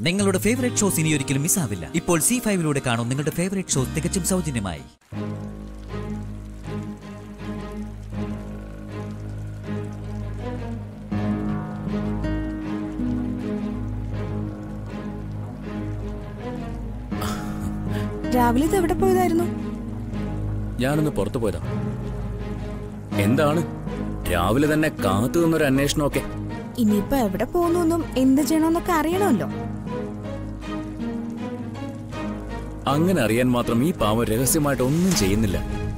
നിങ്ങളുടെ favourite shows ഇനി ഒരിക്കലും മിസ്സാവില്ല ഇപ്പോൾ സി ഫൈവിലൂടെ കാണും നിങ്ങളുടെ ഫേവറേറ്റ് ഷോസ് തികച്ചും സൗജന്യമായി രാവിലെ ഇത് എവിടെ പോയതായിരുന്നു ഞാനൊന്ന് പുറത്തു പോയതാ എന്താണ് രാവിലെ തന്നെ കാത്തു നിന്നൊരു അന്വേഷണമൊക്കെ ഇനിയിപ്പോ എവിടെ പോകുന്നു എന്ത് ചെയ്യണമെന്നൊക്കെ അറിയണമല്ലോ അങ്ങനെ അറിയാൻ മാത്രം ഈ പാവം രഹസ്യമായിട്ട് ഒന്നും ചെയ്യുന്നില്ല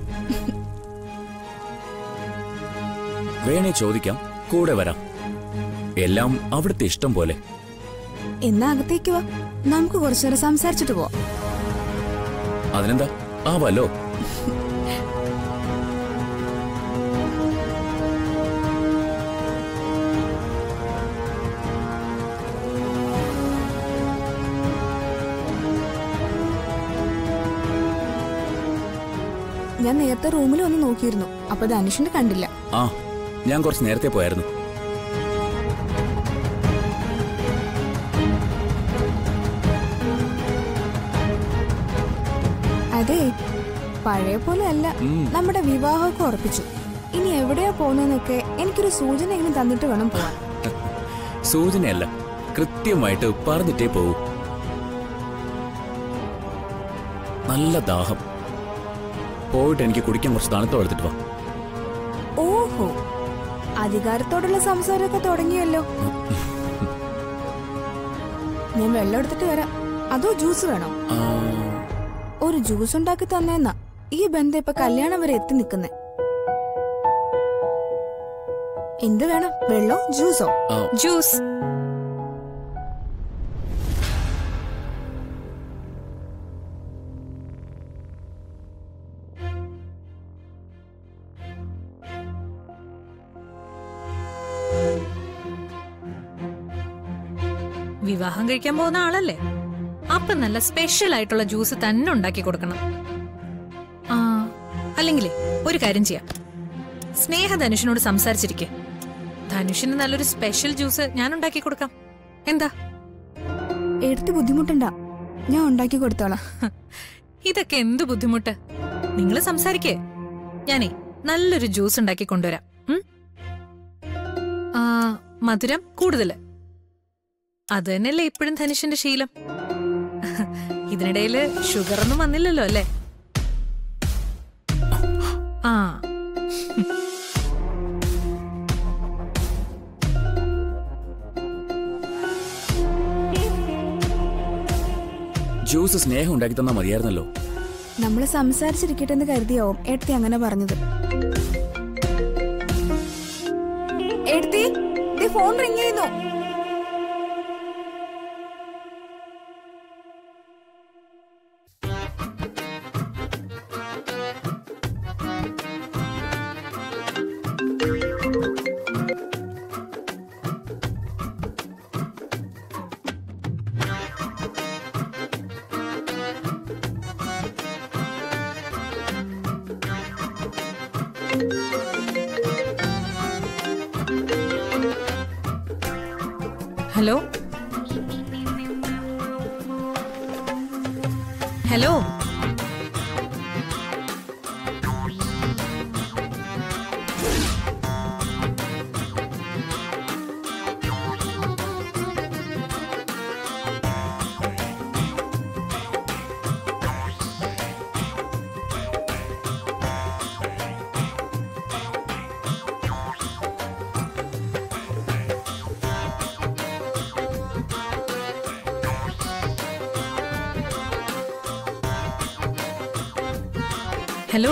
വേണേ ചോദിക്കാം കൂടെ വരാം എല്ലാം അവിടുത്തെ ഇഷ്ടം പോലെ എന്നാ അകത്തേക്ക് വാ നമുക്ക് കുറച്ചേരം സംസാരിച്ചിട്ട് പോവാം അതിനെന്താ ആവാലോ ഞാൻ നേരത്തെ റൂമിൽ ഒന്ന് നോക്കിയിരുന്നു അപ്പൊ ധനുഷിന്റെ കണ്ടില്ല ആ ഞാൻ കുറച്ച് നേരത്തെ പോയായിരുന്നു അതെ പഴയ പോലെ അല്ല ഉം. നമ്മുടെ വിവാഹമൊക്കെ ഉറപ്പിച്ചു ഇനി എവിടെയാ പോകുന്നതെന്നൊക്കെ എനിക്കൊരു സൂചനയെങ്കിലും തന്നിട്ട് വേണം പോവാൻ സൂചനയല്ല കൃത്യമായിട്ട് പറഞ്ഞിട്ടേ പോകൂ നല്ല ദാഹം പോയിട്ട് എനിക്ക് കുടിക്കാൻ കുറച്ച് തണുത്ത എടുത്തിട്ട് വാ ഓഹോ അധികാരത്തോടുള്ള സംസാരമൊക്കെ തുടങ്ങിയല്ലോ ഞാൻ വെള്ളം എടുത്തിട്ട് വരാം അതോ ജ്യൂസ് വേണോ ആ, ഒരു ജ്യൂസ് ഉണ്ടാക്കി തന്നേന്നാ ഈ ബന്ധം ഇപ്പൊ കല്യാണം വരെ എത്തി നിൽക്കുന്നേ എന്ത് വേണം വെള്ളോ ജ്യൂസോ ആ, ജ്യൂസ് വിവാഹം കഴിക്കാൻ പോകുന്ന ആളല്ലേ അപ്പൊ നല്ല സ്പെഷ്യൽ ആയിട്ടുള്ള ജ്യൂസ് തന്നെ ഉണ്ടാക്കി കൊടുക്കണം ആ അല്ലെങ്കിലേ ഒരു കാര്യം ചെയ്യാം സ്നേഹ ധനുഷിനോട് സംസാരിച്ചിരിക്കെ ധനുഷിന് നല്ലൊരു സ്പെഷ്യൽ ജ്യൂസ് ഞാൻ ഉണ്ടാക്കി കൊടുക്കാം എന്താ എടുത്ത് ബുദ്ധിമുട്ടണ്ട ഞാൻ ഉണ്ടാക്കി കൊടുത്തോളാം ഇതൊക്കെ എന്ത് ബുദ്ധിമുട്ട് നിങ്ങൾ സംസാരിക്കേ ഞാനേ നല്ലൊരു ജ്യൂസ് ഉണ്ടാക്കി കൊണ്ടുവരാം ഉം? ആ മധുരം കൂടുതല് അത് തന്നെയല്ലേ ഇപ്പോഴും ധനുഷിന്റെ ശീലം ഇതിനിടയില് ഷുഗർ ഒന്നും വന്നില്ലല്ലോ അല്ലേ ആ ജ്യൂസ് സ്നേഹം ഉണ്ടാക്കി തന്നാ മതിയായിരുന്നല്ലോ നമ്മൾ സംസാരിച്ചിരിക്കട്ടെ എന്ന് കരുതിയാവും എടുത്തി അങ്ങനെ പറഞ്ഞത് എടുത്തി ദേ ഫോൺ റിങ് ചെയ്യുന്നു ഹലോ ഹലോ ഹലോ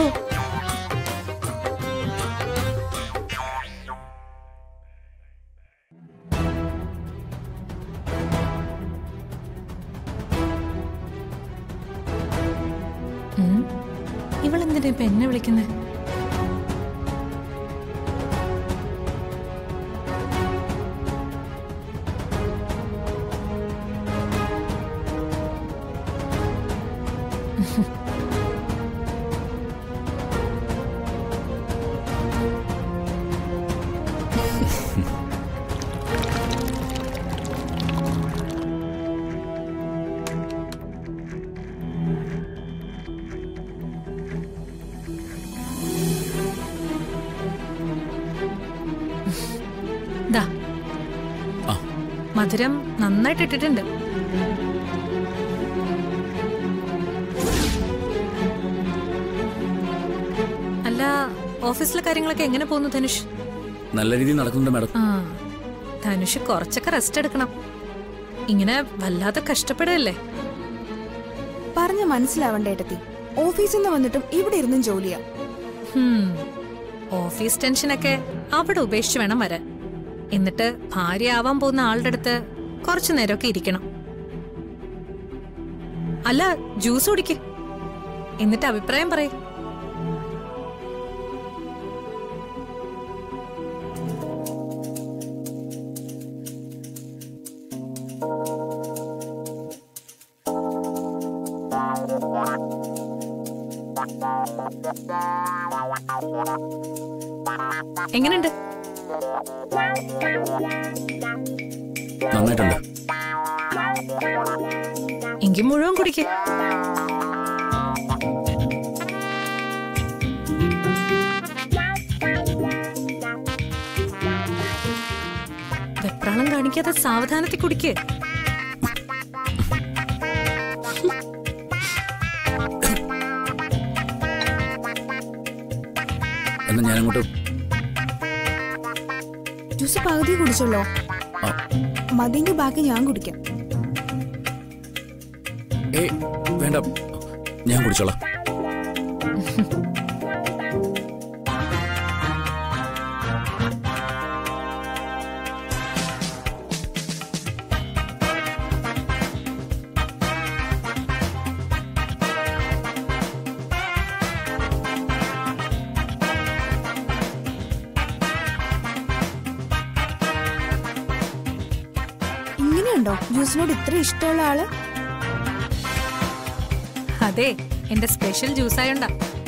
ഉം. ഇവളെന്തിനാ ഇപ്പൊ എന്നെ വിളിക്കുന്നത് മധുരം നന്നായിട്ട് ഇട്ടിട്ടുണ്ട് അല്ല ഓഫീസിലെ കാര്യങ്ങളൊക്കെ എങ്ങനെ പോകുന്നു ധനുഷ് നല്ല രീതിയിൽ നടക്കുന്നുണ്ട് മാഡം ആ ധനുഷ് കുറച്ചൊക്കെ റെസ്റ്റ് എടുക്കണം ഇങ്ങനെ വല്ലാതെ കഷ്ടപ്പെടല്ലേ പറഞ്ഞ മനസ്സിലാവണ്ട ഏട്ടത്തി ഓഫീസിൽ നിന്ന് വന്നിട്ടും ഇവിടെ ഇരുന്നും ജോലിയാ ഹും. ഓഫീസ് ടെൻഷനൊക്കെ അവിടെ ഉപേക്ഷിച്ച് വേണം വരാൻ എന്നിട്ട് ഭാര്യ ആവാൻ പോകുന്ന ആളുടെ അടുത്ത് കുറച്ചു നേരമൊക്കെ ഇരിക്കണം അല്ല ജ്യൂസ് കുടിക്ക് എന്നിട്ട് അഭിപ്രായം പറയ് എങ്ങനെയുണ്ട് നന്നായിട്ടുണ്ട് എങ്കിൽ മുഴുവൻ കുടിക്ക് വെപ്രാളം കാണിക്കാതെ സാവധാനത്തിൽ കുടിക്ക് എന്നാ ഞാനങ്ങോട്ട് ജ്യൂസ് പകുതി കുടിച്ചല്ലോ ആ, മതിയെങ്കിൽ ബാക്കി ഞാൻ കുടിക്കാം ഏയ് വേണ്ട ഞാൻ കുടിച്ചോളാം ഇങ്ങനെയുണ്ടോ ജ്യൂസിനോട് ഇത്ര ഇഷ്ടമുള്ള ആള് അതെ എന്റെ സ്പെഷ്യൽ ജ്യൂസ് ആയോണ്ടാ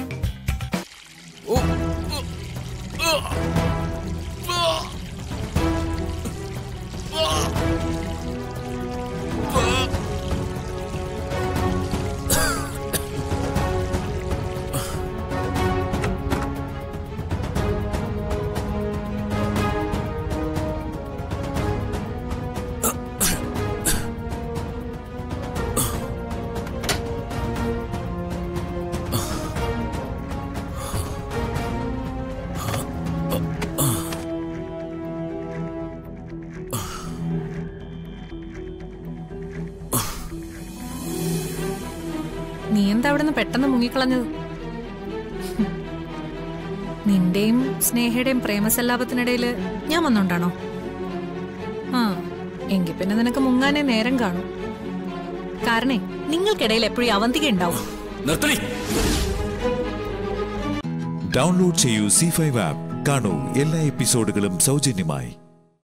നീ എന്താ അവിടെ നിന്ന് പെട്ടെന്ന് മുങ്ങിക്കളഞ്ഞത് ഹും. നിന്റെയും സ്നേഹയുടെയും പ്രേമസല്ലാപത്തിനിടയില് ഞാൻ വന്നോണ്ടാണോ ആ എങ്കിൽ പിന്നെ നിനക്ക് മുങ്ങാനേ നേരം കാണും കാരണേ നിങ്ങൾക്കിടയിൽ എപ്പോഴും അവന്തിക ഉണ്ടാവും നിർത്തണേ ഡൗൺലോഡ് ചെയ്യൂ സി ഫൈവ് ആപ്പ് കാണൂ എല്ലാ എപ്പിസോഡുകളും സൗജന്യമായി